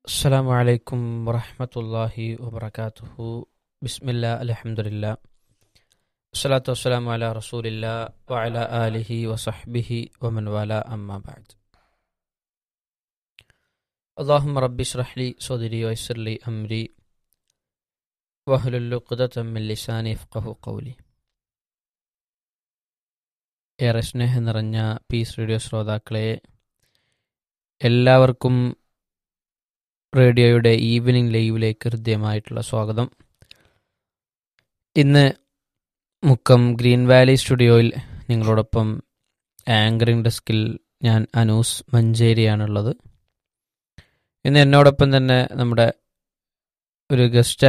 السلام عليكم ورحمة الله وبركاته بسم الله الحمد لله الصلاة والسلام على رسول الله وعلى آله وصحبه ومن والاه أما بعد اللهم رب اشرح لي صدري ويسر لي أمري واحلل عقدة من لساني يفقه قولي ഏറെ സ്നേഹം നിറഞ്ഞ പീസ് റേഡിയോ ശ്രോതാക്കളെ എല്ലാവർക്കും റേഡിയോയുടെ ഈവനിങ് ലൈവിലേക്ക് ഹൃദ്യമായിട്ടുള്ള സ്വാഗതം ഇന്ന് മുക്കം ഗ്രീൻ വാലി സ്റ്റുഡിയോയിൽ നിങ്ങളോടൊപ്പം ആങ്കറിംഗ് ഡെസ്കിൽ ഞാൻ അനൂസ് മഞ്ചേരിയാണുള്ളത് ഇന്ന് എന്നോടൊപ്പം തന്നെ നമ്മുടെ ഒരു ഗസ്റ്റ്